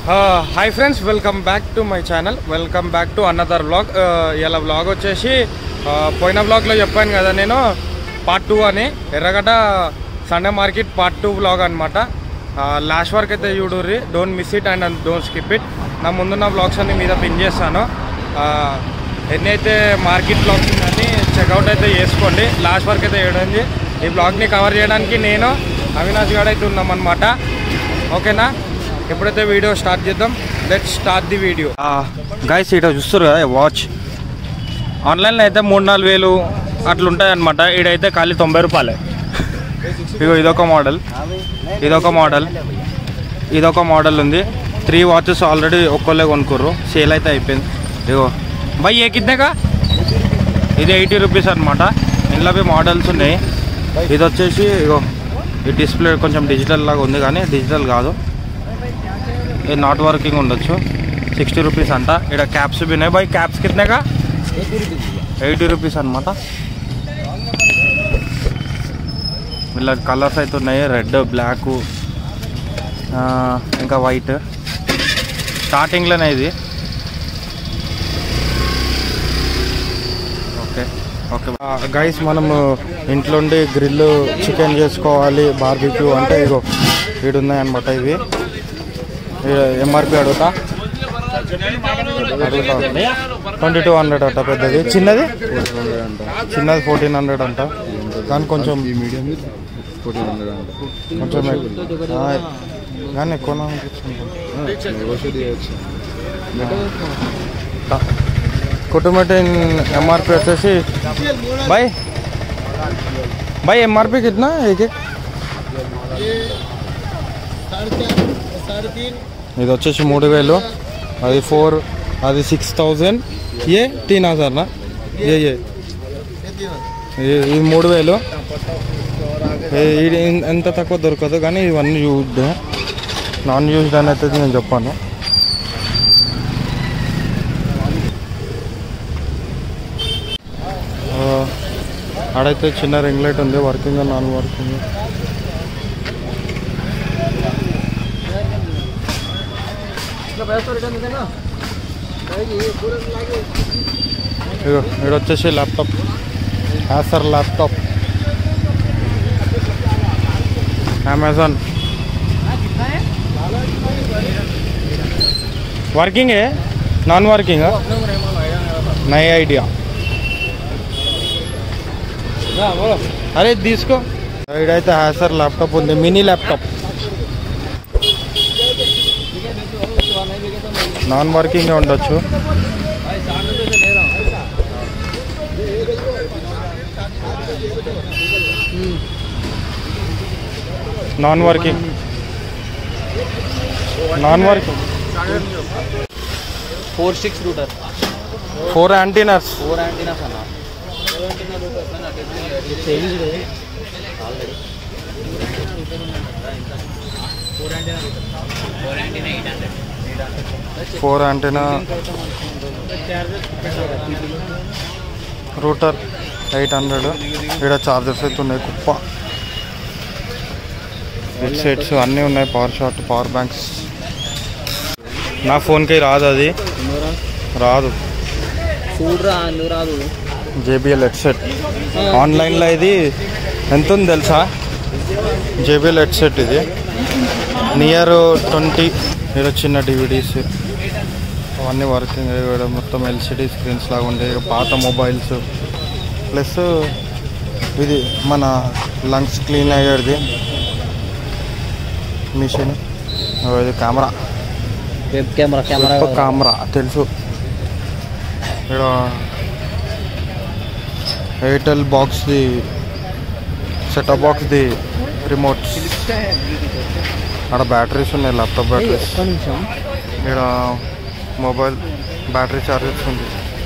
Hi friends welcome back to my channel welcome back to another vlog ఇలా vlog వచ్చేసి ఆ, పోయిన వ్లాగ్లో చెప్పాను కదా నేను పార్ట్ టూ అని Erragadda Sunday market part two vlog అనమాట లాస్ట్ వరకు అయితే చూడుర్రి don't miss it and don't skip it నా ముందున్న వ్లాగ్స్ అన్ని మీద పిన్ చేస్తాను ఆ, ఎన్ని అయితే మార్కెట్ బ్లాగ్స్ ఉందని చెక్అవుట్ అయితే చేసుకోండి లాస్ట్ వరకు అయితే చేయడండి ఈ బ్లాగ్ని కవర్ చేయడానికి నేను అవినాష్ గారు అయితే ఉన్నామన్నమాట ఓకేనా ఎప్పుడైతే వీడియో స్టార్ట్ చేద్దాం let start the video guys ఇట చూస్తారు కదా వాచ్ ఆన్లైన్లో అయితే మూడు నాలుగు వేలు అట్లా ఉంటాయి అనమాట ఈడైతే ఖాళీ తొంభై రూపాయలే ఇగో ఇదొక మోడల్ ఇదొక మోడల్ ఇదొక మోడల్ ఉంది త్రీ వాచెస్ ఆల్రెడీ ఒక్కళ్ళే కొనుక్కుర్రు సేల్ అయితే అయిపోయింది ఇగో బై ఏ కిద్దేగా ఇది ఎయిటీ రూపీస్ అనమాట ఇందులో మోడల్స్ ఉన్నాయి ఇది వచ్చేసి ఇగో ఈ డిస్ప్లే కొంచెం డిజిటల్ లాగా ఉంది కానీ డిజిటల్ కాదు ఇది నాట్ వర్కింగ్ ఉండొచ్చు సిక్స్టీ రూపీస్ అంట ఇక్కడ క్యాప్స్ బి ఉన్నాయి బై క్యాప్స్ కితనేగా ఎయిటీ రూపీస్ అనమాట ఇలా కలర్స్ అయితే ఉన్నాయి రెడ్ బ్లాక్ ఇంకా వైట్ స్టార్టింగ్లోనే ఇది ఓకే ఓకే గైస్ మనము ఇంట్లోండి గ్రిల్ చికెన్ చేసుకోవాలి బార్బిక్యూ అంటే ఇగో ఉన్నాయి అనమాట ఇవి ఎంఆర్పి అడుగుతా అడుగుతా ట్వంటీ టూ హండ్రెడ్ అంట పెద్దది చిన్నది చిన్నది ఫోర్టీన్ హండ్రెడ్ అంట కానీ కొంచెం ఈ మీడియం ఫోర్టీన్ హండ్రెడ్ అంట కొంచెం ఎక్కు- ఆ, కానీ ఎక్కువ నెగోషియేట్ చేయొచ్చు కుటుంబ ఎంఆర్పి వచ్చేసి బాయ్ బాయ్ ఎంఆర్పి కిतना एक एक ఇది వచ్చేసి మూడు వేలు అది ఫోర్ అది సిక్స్ థౌజండ్ ఏ తీన్ హజార్నా ఏ ఏ ఇది- ఇది మూడు వేలు ఏ- ఇది ఎంత తక్కువ దొరకదు కానీ ఇవన్నీ యూజ్డ్ నాన్ యూజ్డ్ అని అయితే నేను చెప్పాను ఆ, ఆడైతే చిన్న రింగ్ లైట్ ఉంది వర్కింగ్ నాన్ వర్కింగ్ ఇగో ఇక్కడ వచ్చేసి laptop Acer laptop Amazon working ఏ నాన్ వర్కింగ్ నై ఐడియా అరే తీసుకో ఇడైతే హ్యాసర్ ల్యాప్టాప్ ఉంది మినీ ల్యాప్టాప్ నాన్ వర్కింగ్ ఉండొచ్చు non working non working four six router four antennas four antennas అన్న four antenna router eight hundred ఇక్కడ చార్జర్స్ అయితే ఉన్నాయి కుప్ప హెడ్సెట్స్ అన్నీ ఉన్నాయి పవర్ షాట్ పవర్ బ్యాంక్స్ నా ఫోన్కి రాదు అది రాదు చూడరా ఎందుకు రాదు జేబిఎల్ హెడ్సెట్ ఆన్లైన్లో ఇది ఎంత ఉంది తెలుసా జేబిఎల్ హెడ్సెట్ ఇది నియర్ ట్వంటీ ఇక్కడ చిన్న డివిడీస్ అవన్నీ వర్కింగ్ ఇక్కడ మొత్తం ఎల్సిడి స్క్రీన్స్ లాగా ఉండే పాత మొబైల్స్ ప్లస్ ఇది మన లంగ్స్ క్లీన్ అయ్యేది మిషన్ ఇది camera web camera camera camera తెలుసు ఇక్కడ ఎయిర్టెల్ బాక్స్ది సెటప్ బాక్స్ది రిమోట్స్ అక్కడ బ్యాటరీస్ ఉన్నాయి ల్యాప్టాప్ బ్యాటరీస్ ఒక్క నిమిషం ఇక్కడ మొబైల్ బ్యాటరీ చార్జెస్ ఉంది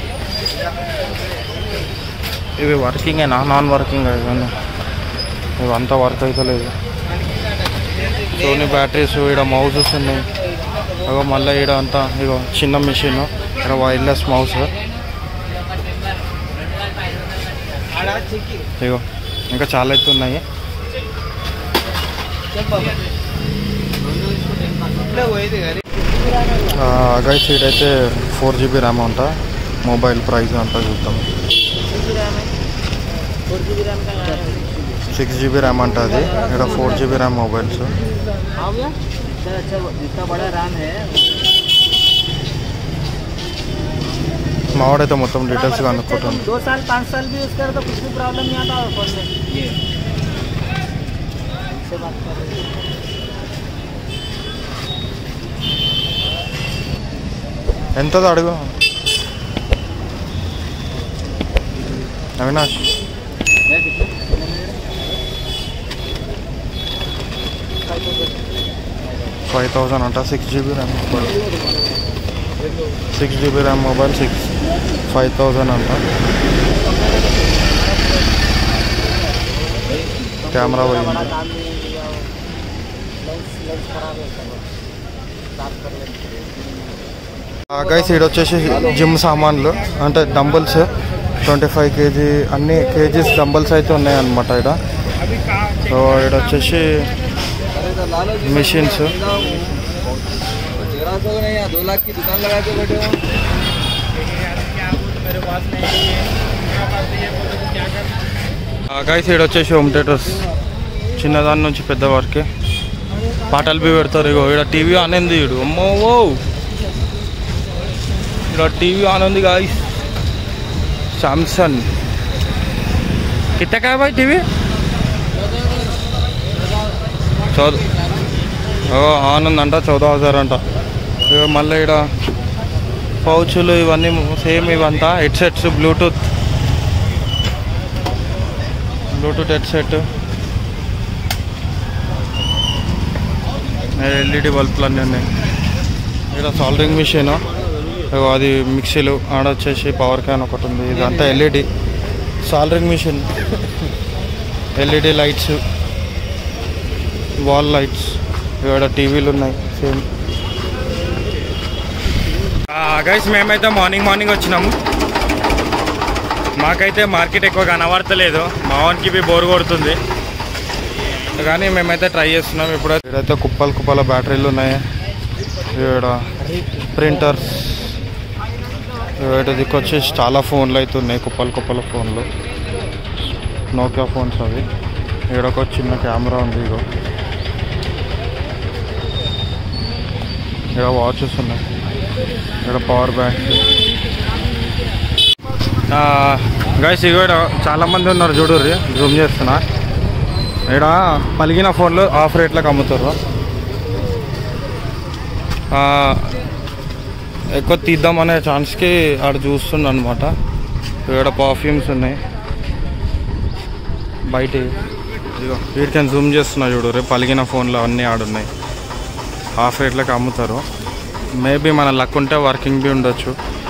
ఇవి వర్కింగేనా నాన్ వర్కింగ్ ఇవన్నీ ఇవంతా వర్క్ అయితే లేదు సోనీ బ్యాటరీస్ ఇక్కడ మౌజెస్ ఉన్నాయి ఇగో మళ్ళీ ఇక్కడ అంతా ఇగో చిన్న మిషన్ ఇక్కడ వైర్లెస్ మౌస్ ఇగో ఇంకా చాలా అయితే ఉన్నాయి గైస్ ఇదైతే ఫోర్ జీబీ ర్యామ్ అంట మొబైల్ ప్రైస్ అంతా చూద్దాం సిక్స్ జీబీ ర్యామ్ అంట అది ఇక్కడ ఫోర్ జీబీ ర్యామ్ మొబైల్స్ हाँ भैया सर अच्छा जितना बड़ा रैम है మావాడైతే మొత్తం డీటెయిల్స్ కనుక్కుంటుంది दो साल पाँच साल भी यूज़ करो तो कुछ भी प्रॉब्लम नहीं आता फोन में ये इससे बात कर रहे हैं। ఎంతది అడుగు అవినాష్ भैया कितने कितने में दे रहे? ఫైవ్ థౌజండ్ అంట six GB RAM mobile six GB RAM mobile six five thousand అంట కెమెరా बड़ा పోయింది काम नहीं लिया हो। लेंस लेंस खराब है सब साफ कर लेते గైస్ ఇది వచ్చేసి జిమ్ సామాన్లు అంటే డంబుల్స్ ట్వంటీ ఫైవ్ కేజీ అన్ని కేజీస్ డంబుల్స్ అయితే ఉన్నాయన్నమాట ఇక్కడ సో ఇక్కడ వచ్చేసి మిషన్స్ तेरह सौ नहीं दो लाख की दुकान लगा के बैठे हो గైస్ ఇక్కడ వచ్చేసి హోమ్ థియేటర్స్ చిన్నదాని నుంచి పెద్ద వరకే పాటలు బి పెడతారు ఇగో ఇక్కడ టీవీ ఆన్ ఉంది ఇడు అమ్మో ఓ ఇక్కడ టీవీ ఆన్ ఉంది గాయస్ సామ్సంగ్ కిత్తకాయ బాయ్ టీవీ చౌద ఓ ఆన్ ఉందంట చౌదా హజార్ అంట ఇక మళ్ళీ ఇక్కడ పౌచులు ఇవన్నీ సేమ్ ఇవంతా headsets Bluetooth Bluetooth headset LED బల్బులు అన్నీ ఉన్నాయి ఇక్కడ సాల్డరింగ్ మిషన్ అది మిక్సీలు ఆడ వచ్చేసి పవర్ క్యాన్ ఒకటి ఉంది ఇదంతా LED soldering machine LED lights wall lights ఇక్కడ టీవీలు ఉన్నాయి సేమ్ గైస్ మేమైతే మార్నింగ్ మార్నింగ్ వచ్చినాము మాకైతే మార్కెట్ ఎక్కువ కనబడతలేదు మా వానికి ఇవి బోర్ కొడుతుంది కానీ మేమైతే ట్రై చేస్తున్నాం ఇప్పుడు ఇక్కడైతే కుప్పలు కుప్పల బ్యాటరీలు ఉన్నాయి ఇక్కడ ప్రింటర్స్ ఇటు దిక్కు వచ్చేసి చాలా ఫోన్లు అయితే ఉన్నాయి కుప్పలు కుప్పల ఫోన్లు నోకియా ఫోన్స్ అవి ఇక్కడ ఒక చిన్న కెమెరా ఉంది ఇగో ఇక్కడ వాచెస్ ఉన్నాయి ఇక్కడ పవర్ బ్యాంక్స్ గైస్ ఇక్కడ చాలా మంది ఉన్నారు చూడుర్రి జూమ్ చేస్తున్నా ఇక్కడ పలిగిన ఫోన్లు ఆఫ్ రేట్లకు అమ్ముతారు ఆ, ఎక్కువ తీద్దామనే ఛాన్స్కి ఆడ చూస్తుండ అనమాట ఇక్కడ పర్ఫ్యూమ్స్ ఉన్నాయి బయట ఇదిగో వీటికి జూమ్ చేస్తున్నా చూడు రేపు పలిగిన ఫోన్లు అన్నీ ఆడున్నాయి హాఫ్ రేట్లకు అమ్ముతారు మేబీ మన లక్ ఉంటే వర్కింగ్ బి ఉండొచ్చు